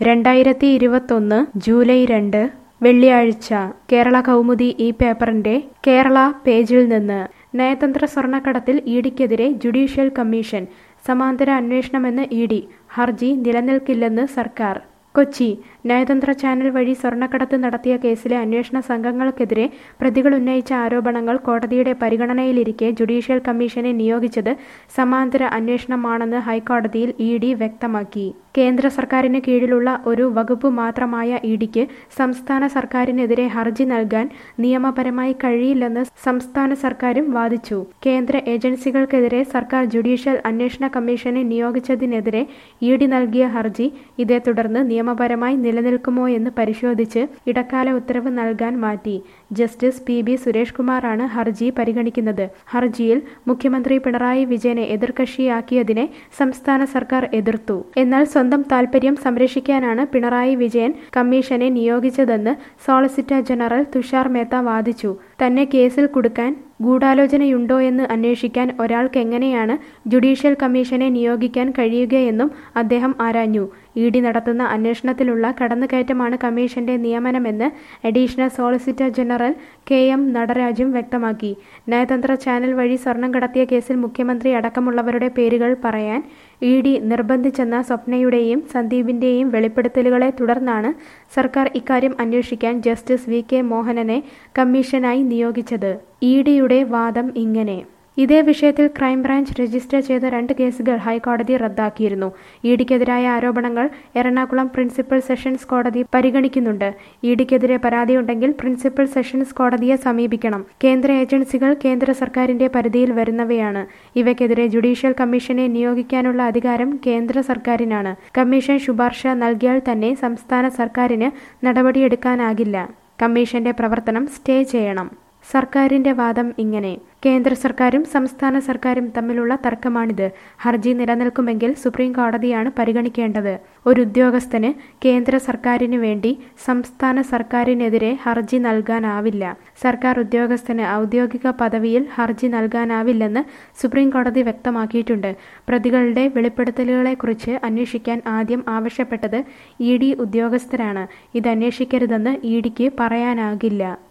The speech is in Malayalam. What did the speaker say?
രണ്ടായിരത്തി ഇരുപത്തൊന്ന് ജൂലൈ രണ്ട് വെള്ളിയാഴ്ച കേരള കൗമുദി ഈ പേപ്പറിന്റെ കേരള പേജിൽ നിന്ന് നയതന്ത്ര സ്വർണ്ണക്കടത്തിൽ ഇഡിക്കെതിരെ ജുഡീഷ്യൽ കമ്മീഷൻ സമാന്തര അന്വേഷണമെന്ന് ഇ ഡി ഹർജി നിലനിൽക്കില്ലെന്ന് സർക്കാർ കൊച്ചി നയതന്ത്ര ചാനൽ വഴി സ്വർണ്ണക്കടത്ത് നടത്തിയ കേസിലെ അന്വേഷണ സംഘങ്ങൾക്കെതിരെ പ്രതികൾ ഉന്നയിച്ച ആരോപണങ്ങൾ കോടതിയുടെ പരിഗണനയിലിരിക്കെ ജുഡീഷ്യൽ കമ്മീഷനെ നിയോഗിച്ചത് സമാന്തര അന്വേഷണമാണെന്ന് ഹൈക്കോടതിയിൽ ഇ ഡി വ്യക്തമാക്കി കേന്ദ്ര സർക്കാരിന് കീഴിലുള്ള ഒരു വകുപ്പ് മാത്രമായ ഇഡിക്ക് സംസ്ഥാന സർക്കാരിനെതിരെ ഹർജി നൽകാൻ നിയമപരമായി കഴിയില്ലെന്ന് സംസ്ഥാന സർക്കാരും വാദിച്ചു കേന്ദ്ര ഏജൻസികൾക്കെതിരെ സർക്കാർ ജുഡീഷ്യൽ അന്വേഷണ കമ്മീഷനെ നിയോഗിച്ചതിനെതിരെ ഇ ഡി നൽകിയ ഹർജി ഇതേ തുടർന്ന് നിയമപരമായി നിലനിൽക്കുമോ എന്ന് പരിശോധിച്ച് ഇടക്കാല ഉത്തരവ് നൽകാൻ മാറ്റി ജസ്റ്റിസ് പി ബി സുരേഷ് കുമാറാണ് ഹർജി പരിഗണിക്കുന്നത് ഹർജിയിൽ മുഖ്യമന്ത്രി പിണറായി വിജയനെ എതിർകക്ഷിയാക്കിയതിനെ സംസ്ഥാന സർക്കാർ എതിർത്തു എന്നാൽ സ്വന്തം താൽപര്യം സംരക്ഷിക്കാനാണ് പിണറായി വിജയൻ കമ്മീഷനെ നിയോഗിച്ചതെന്ന് സോളിസിറ്റർ ജനറൽ തുഷാർ മേത്ത വാദിച്ചു തന്നെ കേസിൽ കുടുക്കാൻ ഗൂഢാലോചനയുണ്ടോ എന്ന് അന്വേഷിക്കാൻ ഒരാൾക്ക് എങ്ങനെയാണ് ജുഡീഷ്യൽ കമ്മീഷനെ നിയോഗിക്കാൻ കഴിയുകയെന്നും അദ്ദേഹം ആരാഞ്ഞു ഇ ഡി നടത്തുന്ന അന്വേഷണത്തിലുള്ള കടന്നുകയറ്റമാണ് കമ്മീഷന്റെ നിയമനമെന്ന് additional solicitor general K M നടരാജും വ്യക്തമാക്കി നയതന്ത്ര ചാനൽ വഴി സ്വർണം കടത്തിയ കേസിൽ മുഖ്യമന്ത്രി അടക്കമുള്ളവരുടെ പേരുകൾ പറയാൻ ഇ ഡി നിർബന്ധിച്ചെന്ന സ്വപ്നയുടെയും സന്ദീപിന്റെയും വെളിപ്പെടുത്തലുകളെ തുടർന്നാണ് സർക്കാർ ഇക്കാര്യം അന്വേഷിക്കാൻ ജസ്റ്റിസ് വി കെ മോഹനനെ കമ്മീഷനായി നിയോഗിച്ചത് ഇ ഡിയുടെ വാദം ഇങ്ങനെ ഇതേ വിഷയത്തിൽ ക്രൈംബ്രാഞ്ച് രജിസ്റ്റർ ചെയ്ത രണ്ട് കേസുകൾ ഹൈക്കോടതി റദ്ദാക്കിയിരുന്നു ഇഡിക്കെതിരായ ആരോപണങ്ങൾ എറണാകുളം പ്രിൻസിപ്പൽ സെഷൻസ് കോടതി പരിഗണിക്കുന്നുണ്ട് ഇഡിക്കെതിരെ പരാതിയുണ്ടെങ്കിൽ പ്രിൻസിപ്പൽ സെഷൻസ് കോടതിയെ സമീപിക്കണം കേന്ദ്ര ഏജൻസികൾ കേന്ദ്ര സർക്കാരിന്റെ പരിധിയിൽ വരുന്നവയാണ് ഇവയ്ക്കെതിരെ ജുഡീഷ്യൽ കമ്മീഷനെ നിയോഗിക്കാനുള്ള അധികാരം കേന്ദ്ര സർക്കാരിനാണ് കമ്മീഷൻ ശുപാർശ നൽകിയാൽ തന്നെ സംസ്ഥാന സർക്കാരിന് നടപടിയെടുക്കാനാകില്ല കമ്മീഷന്റെ പ്രവർത്തനം സ്റ്റേ ചെയ്യണം സർക്കാരിന്റെ വാദം ഇങ്ങനെ കേന്ദ്ര സർക്കാരും സംസ്ഥാന സർക്കാരും തമ്മിലുള്ള തർക്കമാണിത് ഹർജി നിലനിൽക്കുമെങ്കിൽ സുപ്രീം കോടതിയാണ് പരിഗണിക്കേണ്ടത് ഒരു ഉദ്യോഗസ്ഥന് കേന്ദ്ര സർക്കാരിനു വേണ്ടി സംസ്ഥാന സർക്കാരിനെതിരെ ഹർജി നൽകാനാവില്ല സർക്കാർ ഉദ്യോഗസ്ഥന് ഔദ്യോഗിക പദവിയിൽ ഹർജി നൽകാനാവില്ലെന്ന് സുപ്രീം കോടതി വ്യക്തമാക്കിയിട്ടുണ്ട് പ്രതികളുടെ വെളിപ്പെടുത്തലുകളെക്കുറിച്ച് അന്വേഷിക്കാൻ ആദ്യം ആവശ്യപ്പെട്ടത് ഇ ഡി ഉദ്യോഗസ്ഥരാണ് ഇത് അന്വേഷിക്കരുതെന്ന് ഇ ഡിക്ക് പറയാനാകില്ല